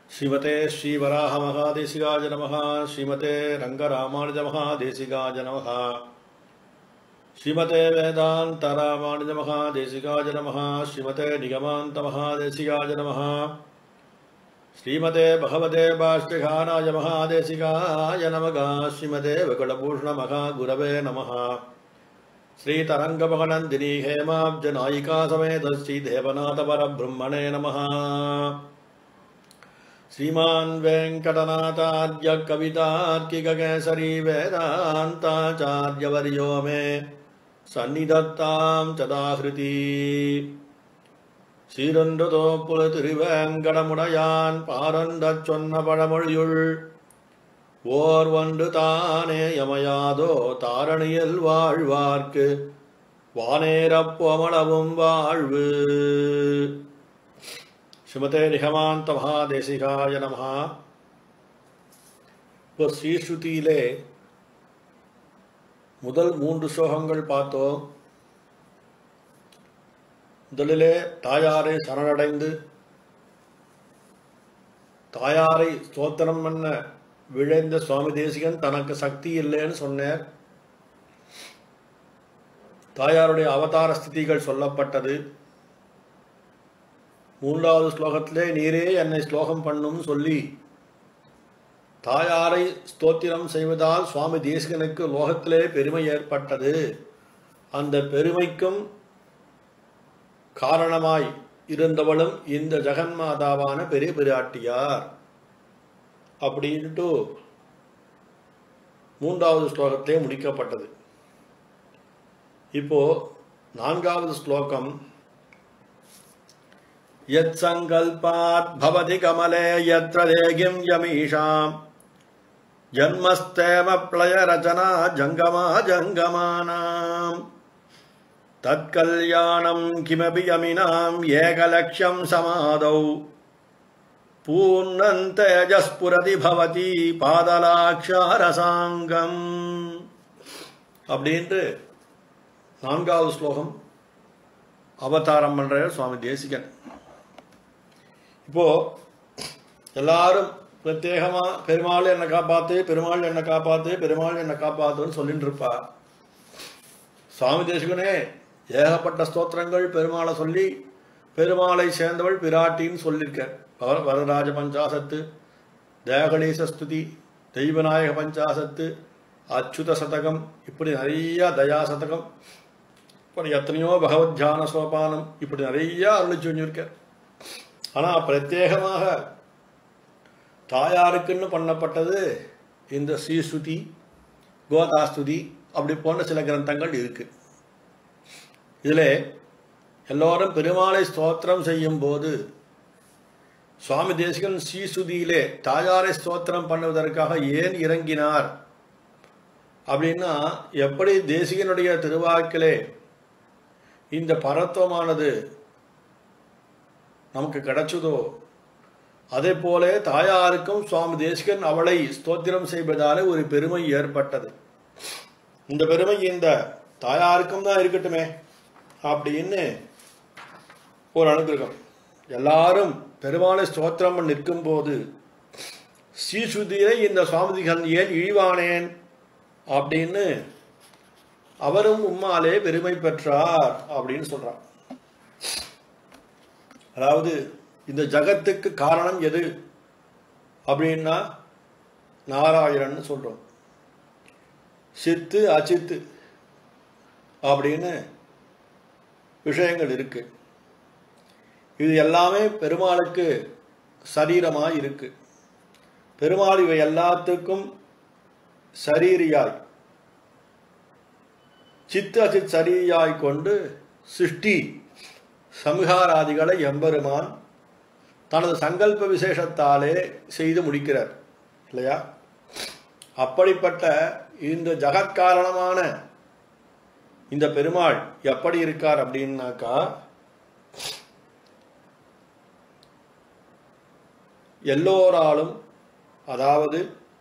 ஸ்ரீமதே ஸ்ரீவராக மகாதேசிகாஜ நமः ஸ்ரீமதே ரங்கராமானுஜ மகாதேசிகாஜ நமः ஸ்ரீமதே வேதாந்த ராமானுஜ மகாதேசிகாஜ நமः ஸ்ரீமதே நிகமாந்த மகாதேசிகாஜ நமः ஸ்ரீமதே பகவதே பாஷ்யகானாய மகாதேசிகாய நமக ஸ்ரீமதே வகுலபூஷண மகா குரவே நமः श्रीतरङ्गमहनन्दिनी हेमाब्जनायिका समेत श्रीदेवनाथपरब्रह्मणे नमः श्रीमान् वेङ्कटनाथार्य कवितार्किककेसरी वेदान्ताचार्यवर्यो मे सन्निधत्तां चदाहृति சீரொன்றுதோப்புல திருவேங்கடமுடையான் பாரந்தச் சொன்ன பழமொழியுள் ஓர் ஒன்று தானே யமையாதோ தாரணியில் வாழ்வார்க்கு வானேரப்பொமளவும் வாழ்வு ஸ்ரீமதே நிகமாந்த மகாதேசிகாய நமஹா இப்போ ஸ்ரீஸ்ருதியிலே முதல் மூன்று ஸ்லோகங்கள் பார்த்தோம் முதலிலே தாயாரை சரணடைந்து தாயாரை ஸ்தோத்திரம் பண்ண விழைந்த சுவாமி தேசிகன் தனக்கு சக்தி இல்லைன்னு சொன்னார் தாயாருடைய அவதார ஸ்திதிகள் சொல்லப்பட்டது மூன்றாவது ஸ்லோகத்திலே நீரே என்னை ஸ்லோகம் பண்ணும் சொல்லி தாயாரை ஸ்தோத்திரம் செய்வதால் சுவாமி தேசிகனுக்கு லோகத்திலே பெருமை ஏற்பட்டது அந்த பெருமைக்கும் காரணமாய் இருந்தவளும் இந்த ஜெகன்மாதாவான பெரிய பிராட்டியார் அப்படின்ட்டு மூன்றாவது ஸ்லோகத்திலே முடிக்கப்பட்டது இப்போ நான்காவது ஸ்லோகம் யத் சங்கல்பாத் பவதி கமலே யத்ர தேகிம் யமீஷாம் ஜன்மஸ்தேம ப்ளய ரச்சனா ஜங்கமா ஜங்கமானாம் தற்கல்யாணம் கிமபி யமினாம் ஏகலக்ஷம் சமாதௌ பூர்ணந்தேஜஸ்புரதி பவதி பாதலாட்சாரசாங்கம் அப்படின்ட்டு நான்காவது ஸ்லோகம் அவதாரம் பண்ற சுவாமி தேசிகன் இப்போ எல்லாரும் பிரத்யேகமா பெருமாள் என்னை காப்பாத்து பெருமாள் என்னை காப்பாத்து பெருமாள் என்னை காப்பாத்துன்னு சொல்லிட்டு இருப்பா சுவாமி தேசிகனே ஏகப்பட்ட ஸ்தோத்திரங்கள் பெருமாளை சொல்லி பெருமாளை சேர்ந்தவள் பிராட்டின்னு சொல்லியிருக்கார் அவர் வரராஜ பஞ்சாசத்து தேகணேச ஸ்துதி தெய்வநாயக பஞ்சாசத்து அச்சுத சதகம் இப்படி நிறைய தயா சதகம் இப்படி எத்தனையோ பகவத் தியான சோபானம் இப்படி நிறைய அருளி சொல்லியிருக்கார் ஆனால் பிரத்யேகமாக தாயாருக்குன்னு பண்ணப்பட்டது இந்த ஸ்ரீஸ்துதி கோதாஸ்துதி அப்படி போன்ற சில கிரந்தங்கள் இருக்கு இதில் எல்லோரும் பெருமாளை ஸ்தோத்திரம் செய்யும் போது சுவாமி தேசிகன் ஸ்ரீசுதியிலே தாயாரை ஸ்தோத்திரம் பண்ணுவதற்காக ஏன் இறங்கினார் அப்படின்னா எப்படி தேசிகனுடைய திருவாக்கிலே இந்த பரத்துவமானது நமக்கு கிடைச்சதோ அதே போல தாயாருக்கும் சுவாமி தேசிகன் அவளை ஸ்தோத்திரம் செய்வதாலே ஒரு பெருமை ஏற்பட்டது இந்த பெருமை இந்த தாயாருக்கும் தான் இருக்கட்டுமே அப்படின்னு ஒரு அனுகிரகம் எல்லாரும் பெருமாளை ஸ்தோத்திரம் நிற்கும் போது ஸ்ரீசுதியை இந்த சுவாமிதிகன் ஏன் இழிவானேன் அப்படின்னு அவரும் உம்மாலே பெருமை பெற்றார் அப்படின்னு சொல்றார் அதாவது இந்த ஜகத்துக்கு காரணம் எது அப்படின்னா நாராயணன் சொல்றோம் சித்து அச்சித்து அப்படின்னு விஷயங்கள் இருக்கு இது எல்லாமே பெருமாளுக்கு சரீரமாக இருக்கு பெருமாள் இவை எல்லாத்துக்கும் சரீரியாய் சித்து அச்சித் சரீரியாய் கொண்டு சிருஷ்டி சம்ஹாராதிகளை எம்பெருமான் தனது சங்கல்ப விசேஷத்தாலே செய்து முடிக்கிறார் இல்லையா அப்படிப்பட்ட இந்த ஜகத்காரணமான இந்த பெருமாள் எப்படி இருக்கார் அப்படின்னாக்கா எல்லோராலும் அதாவது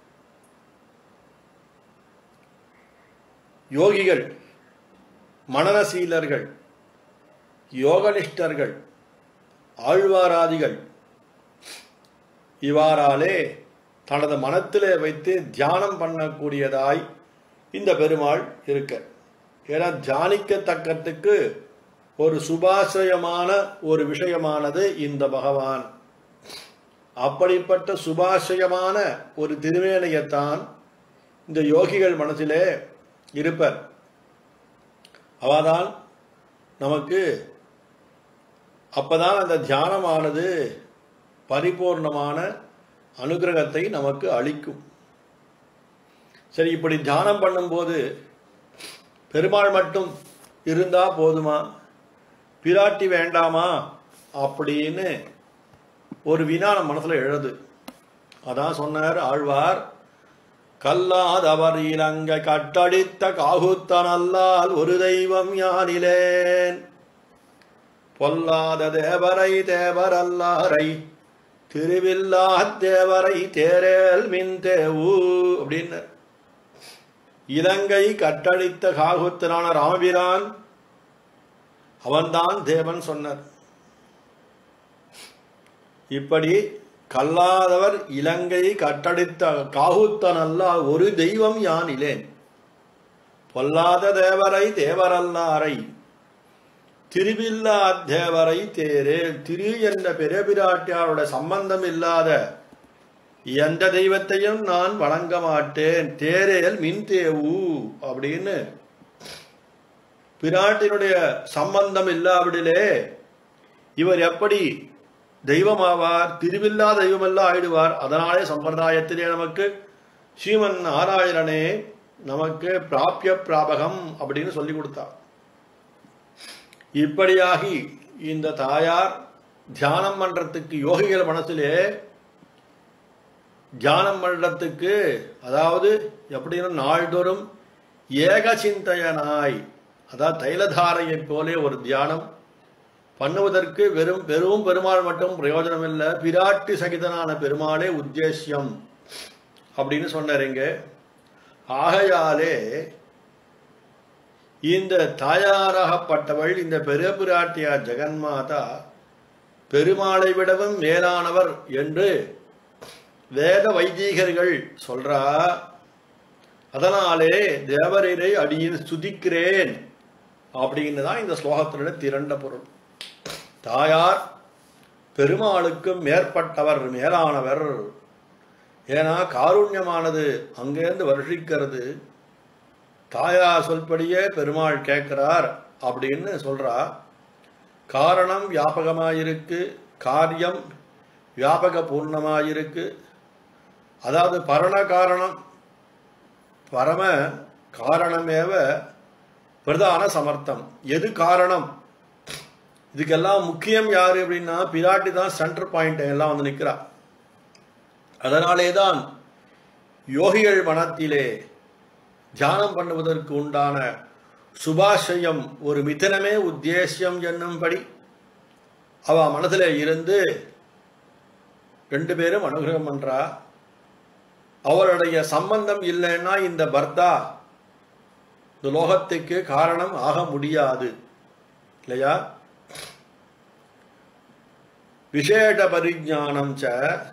யோகிகள் மனநசீலர்கள் யோகனிஷ்டர்கள் ஆழ்வாராதிகள் இவ்வாறாலே தனது மனத்திலே வைத்து தியானம் பண்ணக்கூடியதாய் இந்த பெருமாள் இருக்க ஏன்னா தியானிக்கத்தக்கத்துக்கு ஒரு சுபாசிரயமான ஒரு விஷயமானது இந்த பகவான் அப்படிப்பட்ட சுபாசிரயமான ஒரு திருவேணையத்தான் இந்த யோகிகள் மனசிலே இருப்பர் அவதான் நமக்கு அப்பதான் அந்த தியானமானது பரிபூர்ணமான அனுகிரகத்தை நமக்கு அளிக்கும் சரி இப்படி தியானம் பண்ணும்போது பெருமாள் மட்டும் இருந்தா போதுமா பிராட்டி வேண்டாமா அப்படின்னு ஒரு வினா நம்ம மனசுல எழுது அதான் சொன்னார் ஆழ்வார் கல்லாதவர் இலங்க கட்டடித்த காகுத்தனல்லால் ஒரு தெய்வம் யானிலேன் பொல்லாத தேவரை தேவரல்லாரை திருவில்லா தேவரை தேரேல் மின் தேவு அப்படின்னு இலங்கை கட்டடித்த காகுத்தனான ராமபிரான் அவன்தான் தேவன் சொன்னார் இப்படி கல்லாதவர் இலங்கை கட்டடித்த காகுத்தனல்ல ஒரு தெய்வம் யானிலேன் பொல்லாத தேவரை தேவரல்லாரை திருவில்லா தேவரை தேரே திரு என்ற பெருபிராட்டியாரோட சம்பந்தம் இல்லாத எந்த தெய்வத்தையும் நான் வணங்க மாட்டேன் தேரேல் மின் தேவு அப்படின்னு பிராட்டினுடைய சம்பந்தம் இல்லாவிடிலே இவர் எப்படி தெய்வமாவார் திருவில்லா தெய்வமெல்லாம் ஆயிடுவார் அதனாலே சம்பிரதாயத்திலே நமக்கு ஸ்ரீமன் நாராயணனே நமக்கு பிராபிய பிராபகம் அப்படின்னு சொல்லி கொடுத்தார் இப்படியாகி இந்த தாயார் தியானம் பண்றதுக்கு யோகிகள் மனசிலே தியானம் பண்றதுக்கு அதாவது எப்படின்னா நாள்தோறும் ஏக சிந்தையனாய் அதாவது தைலதாரையைப் போலே ஒரு தியானம் பண்ணுவதற்கு வெறும் வெறும் பெருமாள் மட்டும் பிரயோஜனம் இல்லை பிராட்டி சகிதனான பெருமாளே உத்தேசியம் அப்படின்னு சொன்னாருங்க ஆகையாலே இந்த தாயாராகப்பட்டவள் இந்த பெரிய பிராட்டியார் ஜெகன்மாதா பெருமாளை விடவும் மேலானவர் என்று வேத வைதீகர்கள் சொல்றா அதனாலே தேவரீரை அடியில் சுதிக்கிறேன் அப்படின்னு தான் இந்த ஸ்லோகத்தினுடைய திரண்ட பொருள் தாயார் பெருமாளுக்கும் மேற்பட்டவர் மேலானவர் ஏன்னா காருண்யமானது அங்கேருந்து வருஷிக்கிறது தாயார் சொல்படியே பெருமாள் கேட்கிறார் அப்படின்னு சொல்றா காரணம் வியாபகமாயிருக்கு காரியம் வியாபக பூர்ணமாயிருக்கு அதாவது பரண காரணம் பரம காரணமேவ பிரதான சமர்த்தம் எது காரணம் இதுக்கெல்லாம் முக்கியம் யாரு அப்படின்னா பிராட்டி தான் சென்டர் பாயிண்ட் எல்லாம் வந்து நிற்கிறா அதனாலே தான் யோகிகள் மனத்திலே தியானம் பண்ணுவதற்கு உண்டான சுபாஷயம் ஒரு மிதனமே உத்தேசியம் என்னும்படி அவ மனதில் இருந்து ரெண்டு பேரும் அனுகிரகம் பண்றா அவருடைய சம்பந்தம் இல்லைன்னா இந்த பர்தா இந்த லோகத்துக்கு காரணம் ஆக முடியாது இல்லையா விசேஷ பரிஜானம் ச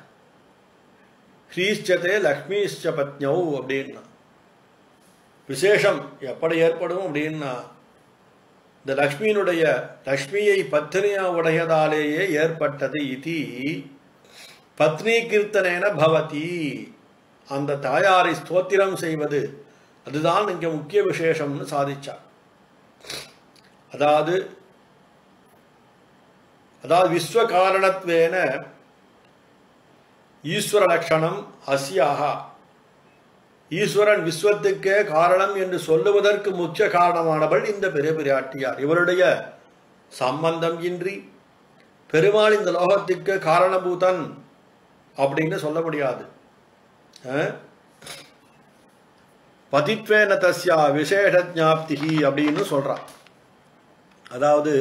ஹ்ரீஷ்டதே லக்ஷ்மிஷ்ட பத்னௌ அப்படின்னா விசேஷம் எப்படி ஏற்படும் அப்படின்னா இந்த லக்ஷ்மியினுடைய லக்ஷ்மியை பத்னியா உடையதாலேயே ஏற்பட்டது இது பத்னி கீர்த்தனேன பவதி அந்த தாயாரை ஸ்தோத்திரம் செய்வது அதுதான் இங்க முக்கிய விசேஷம்னு சாதிச்சார் அதாவது அதாவது விஸ்வ காரணத்வேன ஈஸ்வர லட்சணம் அஸ்யாக ஈஸ்வரன் விஸ்வத்துக்கே காரணம் என்று சொல்லுவதற்கு முக்கிய காரணமானவள் இந்த பெரிய பிராட்டியார் இவருடைய சம்பந்தம் இன்றி பெருமாள் இந்த லோகத்துக்கு காரணபூதன் அப்படின்னு சொல்ல முடியாது பதித்வேன தஸ்யா விசேஷ ஜாப்திகி அப்படின்னு சொல்றான் அதாவது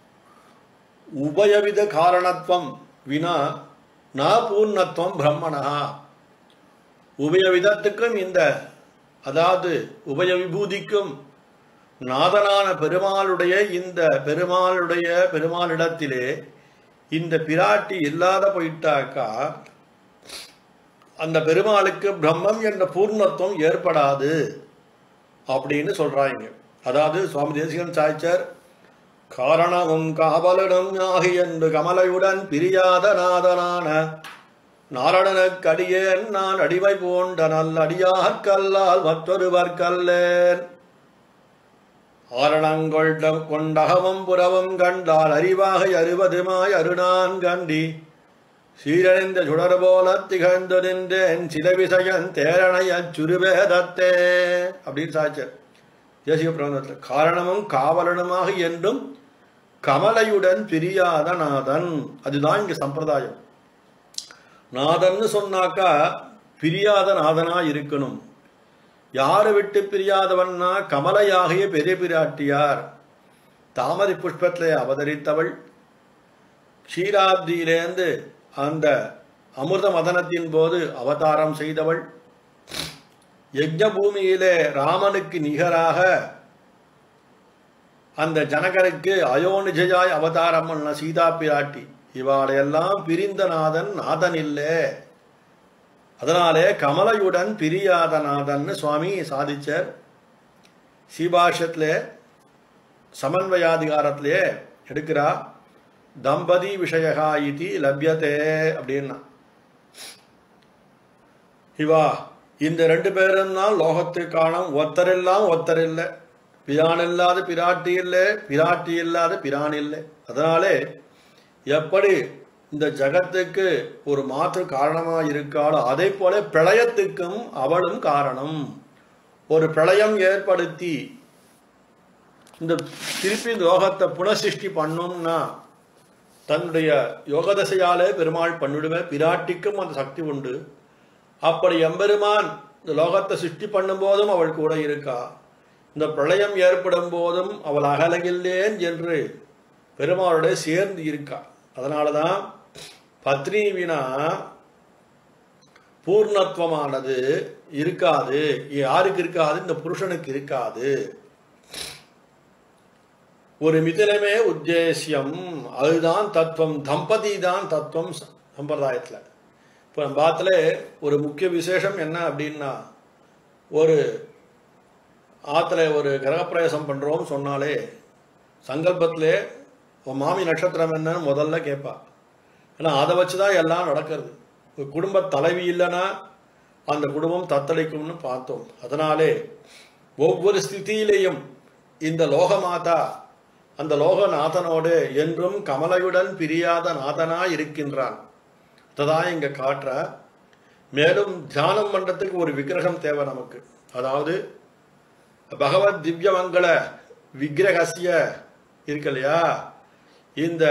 உபயவித காரணத்துவம் வினா நா பூர்ணத்துவம் பிரம்மணா உபயவிதத்துக்கும் இந்த அதாவது உபய விபூதிக்கும் நாதனான பெருமாளுடைய இந்த பெருமாளுடைய பெருமாளிடத்திலே இந்த பிராட்டி இல்லாத போயிட்டாக்கா அந்த பெருமாளுக்கு பிரம்மம் என்ற பூர்ணத்துவம் ஏற்படாது அப்படின்னு சொல்றாங்க அதாவது சுவாமி தேசிகன் சாய்ச்சர் காரணமும் காவலனும் ஆகி என்று கமலையுடன் பிரியாத நாதனான நாரணனுக்கு அடியேன் நான் அடிமை போன்ற நல்ல அடியார்கல்லால் மற்றொருவர் கல்லேன் ஆரணங்கொள் கொண்டகமும் புறவும் கண்டால் அறிவாக அறுபதுமாய் அருணான் கண்டி சீரழிந்த சுடர் போல திகழ்ந்து நின்றேன் சில விஷயன் தேரணைய சுருவேதத்தே அப்படின்னு சாச்சர் தேசிய பிரபந்தத்தில் காரணமும் காவலனுமாக என்றும் கமலையுடன் பிரியாத நாதன் அதுதான் இங்க சம்பிரதாயம் நாதன்னு சொன்னாக்கா பிரியாத நாதனா இருக்கணும் யாரை விட்டு பிரியாதவன்னா கமலையாகிய பெரிய பிராட்டியார் தாமரை புஷ்பத்திலே அவதரித்தவள் க்ஷீராப்தியிலேந்து அந்த அமிர்த மதனத்தின் போது அவதாரம் செய்தவள் யஜ்ஞ பூமியிலே ராமனுக்கு நிகராக அந்த ஜனகருக்கு அயோனிஜயாய் அவதாரம் பண்ண சீதா பிராட்டி இவாளையெல்லாம் பிரிந்த நாதன் நாதன் இல்லே அதனாலே கமலையுடன் பிரியாத நாதன்னு சுவாமி சாதிச்சார் சீபாஷத்திலே சமன்வயாதிகாரத்திலே எடுக்கிறா தம்பதி விஷயகா இது லப்யத்தே அப்படின்னா இவா இந்த ரெண்டு பேரும் தான் லோகத்தை காணும் ஒத்தரெல்லாம் ஒத்தர் இல்லை பிரான் இல்லாத பிராட்டி இல்லை பிராட்டி இல்லாத பிரான் இல்லை அதனாலே எப்படி இந்த ஜகத்துக்கு ஒரு மாற்று காரணமாக இருக்காளோ அதே போல பிரளயத்துக்கும் அவளும் காரணம் ஒரு பிரளயம் ஏற்படுத்தி இந்த திருப்பி லோகத்தை புனசிருஷ்டி பண்ணோம்னா தன்னுடைய யோகதசையாலே பெருமாள் பண்ணிடுவேன் பிராட்டிக்கும் அந்த சக்தி உண்டு அப்படி எம்பெருமான் இந்த லோகத்தை சிருஷ்டி பண்ணும் போதும் அவள் கூட இருக்கா இந்த பிரளயம் ஏற்படும் போதும் அவள் அகலகில்லேன் என்று பெருமாளோட சேர்ந்து இருக்கா அதனால தான் பத்னி வினா பூர்ணத்துவமானது இருக்காது யாருக்கு இருக்காது இந்த புருஷனுக்கு இருக்காது ஒரு மிதிலமே உத்தேசியம் அதுதான் தத்துவம் தம்பதி தான் தத்துவம் சம்பிரதாயத்தில் இப்போ நம்ம பார்த்துல ஒரு முக்கிய விசேஷம் என்ன அப்படின்னா ஒரு ஆற்றுல ஒரு கிரகப்பிரவேசம் பண்ணுறோம் சொன்னாலே சங்கல்பத்திலே உன் மாமி நட்சத்திரம் என்னன்னு முதல்ல கேட்பா ஏன்னா அதை வச்சு தான் எல்லாம் நடக்கிறது ஒரு குடும்ப தலைவி இல்லைன்னா அந்த குடும்பம் தத்தளிக்கும்னு பார்த்தோம் அதனாலே ஒவ்வொரு ஸ்திதியிலையும் இந்த லோகமாதா அந்த லோகநாதனோடு என்றும் கமலையுடன் பிரியாத நாதனா இருக்கின்றான் அதுதான் இங்க காட்டுற மேலும் தியானம் பண்றதுக்கு ஒரு விக்கிரகம் தேவை நமக்கு அதாவது பகவத் திவ்யமங்கள விக்கிரகசிய இருக்கு இல்லையா இந்த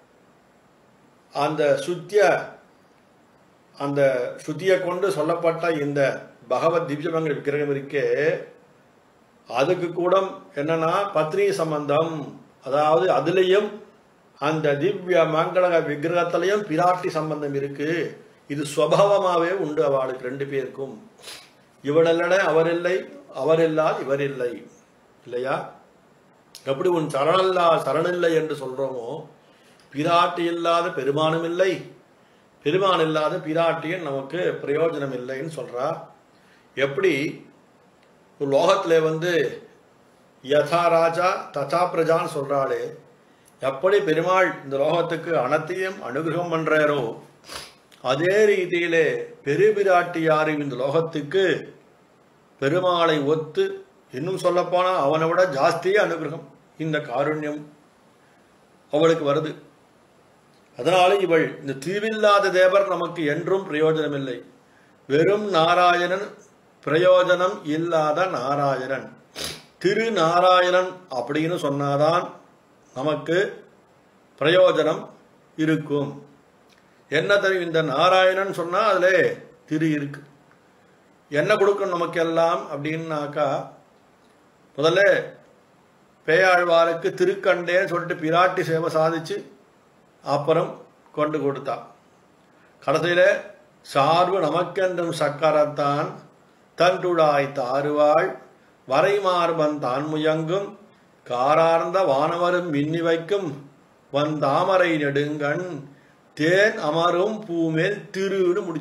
அந்த சுத்திய அந்த சுத்தியை கொண்டு சொல்லப்பட்ட இந்த பகவத் திவ்யமங்கள விக்கிரகம் இருக்கே அதுக்கு கூட என்னன்னா பத்னி சம்பந்தம் அதாவது அதுலேயும் அந்த திவ்ய மங்கள விக்கிரகத்திலையும் பிராட்டி சம்பந்தம் இருக்கு இது சுவாவமாகவே உண்டு அவளுக்கு ரெண்டு பேருக்கும் இவடல்லட அவர் இல்லை அவர் இல்லால் இவர் இல்லை இல்லையா எப்படி உன் சரணல்லா சரணில்லை என்று சொல்றோமோ பிராட்டி இல்லாத பெருமானும் இல்லை பெருமான் இல்லாத பிராட்டியும் நமக்கு பிரயோஜனம் இல்லைன்னு சொல்றா எப்படி ஒரு லோகத்தில் வந்து யதா ராஜா ததா பிரஜான்னு சொல்றாளே எப்படி பெருமாள் இந்த லோகத்துக்கு அனைத்தையும் அனுகிரகம் பண்றாரோ அதே ரீதியிலே பெருபிராட்டியாரு இந்த லோகத்துக்கு பெருமாளை ஒத்து இன்னும் சொல்லப்போனா அவனை விட ஜாஸ்தியே அனுகிரகம் இந்த காருண்யம் அவளுக்கு வருது அதனால இவள் இந்த தீவில்லாத தேவர் நமக்கு என்றும் பிரயோஜனம் இல்லை வெறும் நாராயணன் பிரயோஜனம் இல்லாத நாராயணன் திரு நாராயணன் அப்படின்னு சொன்னாதான் நமக்கு பிரயோஜனம் இருக்கும் என்ன தெரியும் இந்த நாராயணன் சொன்னா அதுல திரு இருக்கு என்ன கொடுக்கும் நமக்கு எல்லாம் அப்படின்னாக்கா முதல்ல பேயாழ்வாருக்கு திருக்கண்டேன்னு சொல்லிட்டு பிராட்டி சேவை சாதிச்சு அப்புறம் கொண்டு கொடுத்தா கடைசியில சார்பு நமக்கென்றும் சக்கரத்தான் தன்றுடாய் தாறுவாள் வரைமார்பன் தான் முயங்கும் காரார்ந்த வானவரும் மின்னி வைக்கும் வந்தாமரை நெடுங்கண் தேன் அமரும் பூமேல் திருன்னு முடிச்சேன்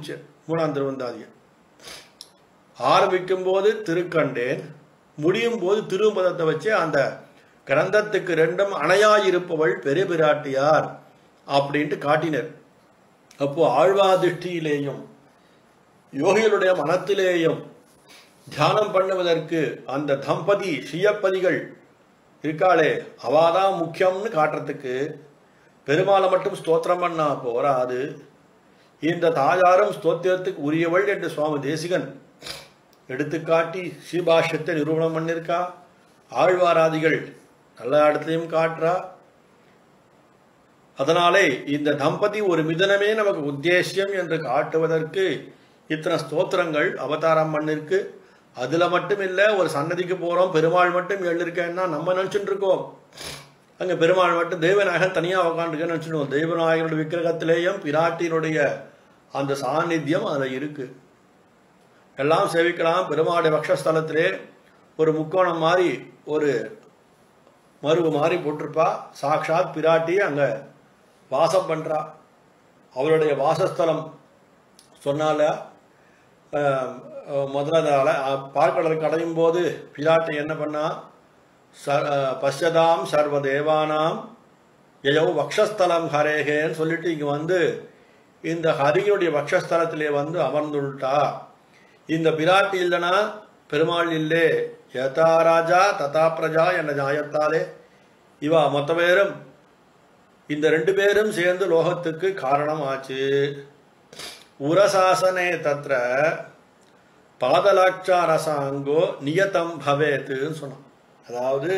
மூணாம் திருவந்தாதியை ஆரம்பிக்கும் போது திருக்கண்டேன் முடியும் போது திரும்பதத்தை வச்சு அந்த கிரந்தத்துக்கு ரெண்டும் அணையாயிருப்பவள் பெரிய பிராட்டியார் அப்படின்ட்டு காட்டினர் அப்போ ஆழ்வாதிஷ்டியிலேயும் யோகிகளுடைய மனத்திலேயும் தியானம் பண்ணுவதற்கு அந்த தம்பதி ஸ்ரீயப்பதிகள் இருக்காளே அவாதான் முக்கியம்னு காட்டுறதுக்கு பெருமாளை மட்டும் ஸ்தோத்திரம் பண்ணா போராது இந்த தாயாரும் ஸ்தோத்திரத்துக்கு உரியவள் என்று சுவாமி தேசிகன் எடுத்துக்காட்டி ஸ்ரீபாஷ்யத்தை நிரூபணம் பண்ணியிருக்கா ஆழ்வாராதிகள் நல்ல இடத்துலையும் காட்டுறா அதனாலே இந்த தம்பதி ஒரு மிதனமே நமக்கு உத்தேசியம் என்று காட்டுவதற்கு இத்தனை ஸ்தோத்திரங்கள் அவதாரம் பண்ணிருக்கு அதுல மட்டும் இல்ல ஒரு சன்னதிக்கு போறோம் பெருமாள் மட்டும் எழுதிருக்கேன்னா நம்ம நினைச்சுட்டு இருக்கோம் அங்க பெருமாள் மட்டும் தெய்வநாயகன் தனியா உட்காந்துருக்கேன்னு நினைச்சுடுவோம் தெய்வநாயகனுடைய விக்கிரகத்திலேயும் பிராட்டியினுடைய அந்த சாநித்தியம் அதுல இருக்கு எல்லாம் சேவிக்கலாம் பெருமாளுடைய பக்ஷஸ்தலத்திலே ஒரு முக்கோணம் மாதிரி ஒரு மருவு மாதிரி போட்டிருப்பா சாக்ஷாத் பிராட்டி அங்க வாசம் பண்றா அவருடைய வாசஸ்தலம் சொன்னால அஹ், அஹ், முதல்ல அந்த அலை அஹ், பார்க்கடலுக்கு அடையும் போது பிராட்டி என்ன பண்ணா ச- அஹ், பஷ்யதாம் சர்வ தேவானாம் எயோ வக்ஷஸ்தலம் ஹரேகேன்னு சொல்லிட்டு இங்க வந்து இந்த ஹரியினுடைய வக்ஷஸ்தலத்திலே வந்து அமர்ந்துள்ட்டா இந்த பிராட்டி இல்லைனா பெருமாள் இல்லே யதா ராஜா ததா பிரஜா என்ற நியாயத்தாலே இவா மொத்த பேரும் இந்த ரெண்டு பேரும் சேர்ந்து லோகத்துக்கு காரணம் ஆச்சு உரசாசனே தத்ர பாதலாட்சாரசாங்கோ நியதம் பவேத்துன்னு சொன்னான் அதாவது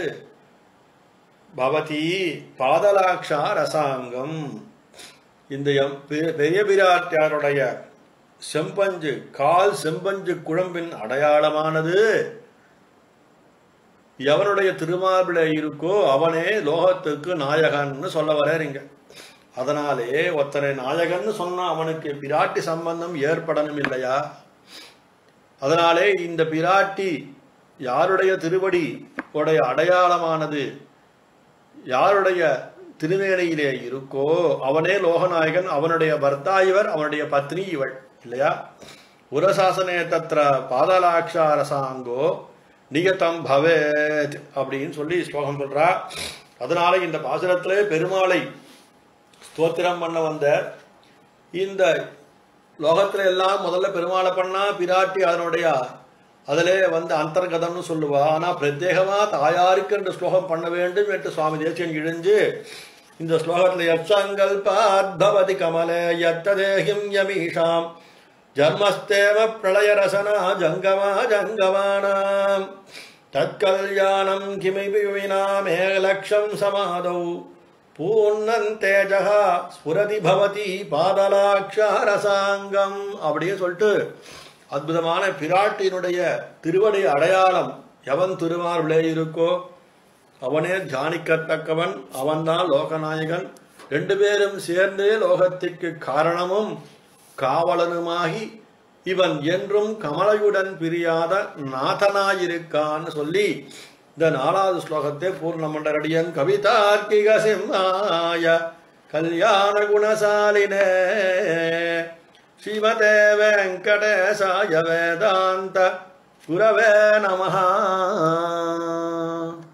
பவதி பாதலாட்சா ரசாங்கம் இந்த எம் பெ- பெரிய பிராட்டியாருடைய செம்பஞ்சு கால் செம்பஞ்சு குழம்பின் அடையாளமானது எவனுடைய திருமார்பில இருக்கோ அவனே லோகத்துக்கு நாயகன்னு சொல்ல வர்றீங்க அதனாலே ஒருத்தனை நாயகன்னு சொன்னா அவனுக்கு பிராட்டி சம்பந்தம் ஏற்படணும் இல்லையா அதனாலே இந்த பிராட்டி யாருடைய திருவடி உடைய அடையாளமானது யாருடைய திருவேணையிலே இருக்கோ அவனே லோகநாயகன் அவனுடைய பர்த்தா இவர் அவனுடைய பத்னி இவள் இல்லையா உரசாசனே தத்ர பாதலாட்சாரசாங்கோ நியதம் பவேத் அப்படின்னு சொல்லி ஸ்லோகம் சொல்றா அதனால இந்த பாசுரத்திலே பெருமாளை ஸ்தோத்திரம் பண்ண வந்த இந்த லோகத்துல எல்லாம் முதல்ல பெருமாளை பண்ணா பிராட்டி அதனுடைய அதிலே வந்து அந்தர்கதம்னு சொல்லுவா ஆனா பிரத்யேகமா தாயாருக்கு என்று ஸ்லோகம் பண்ண வேண்டும் என்று சுவாமி தேசியன் இழிஞ்சு இந்த ஸ்லோகத்துல யச்சங்கல்பாத்பவதி கமலே யத்ததேகிம் யமீஷாம் ஜன்மஸ்தேவ பிரளயரசனா ஜங்கமா ஜங்கமானாம் தற்கல்யாணம் கிமிபி வினா மேலக்ஷம் சமாதௌ பூர்ணன் தேஜக ஸ்புரதி பவதி பாதலாட்சாரசாங்கம் அப்படியே சொல்லிட்டு அற்புதமான பிராட்டியினுடைய திருவடி அடையாளம் எவன் திருமார்பிலே இருக்கோ அவனே தியானிக்கத்தக்கவன் அவன்தான் லோகநாயகன் ரெண்டு பேரும் சேர்ந்து லோகத்திற்கு காரணமும் காவலனுமாகி இவன் என்றும் கமலையுடன் பிரியாத நாதனாயிருக்கான்னு சொல்லி இந்த நாலாவது ஸ்லோகத்தை பூர்ணமண்டரடியன் கவிதார்க்கிக சிம்மாய கல்யாண குணசாலினே ஸ்ரீமதே வெங்கடேசாய வேதாந்த குரவே நமஹா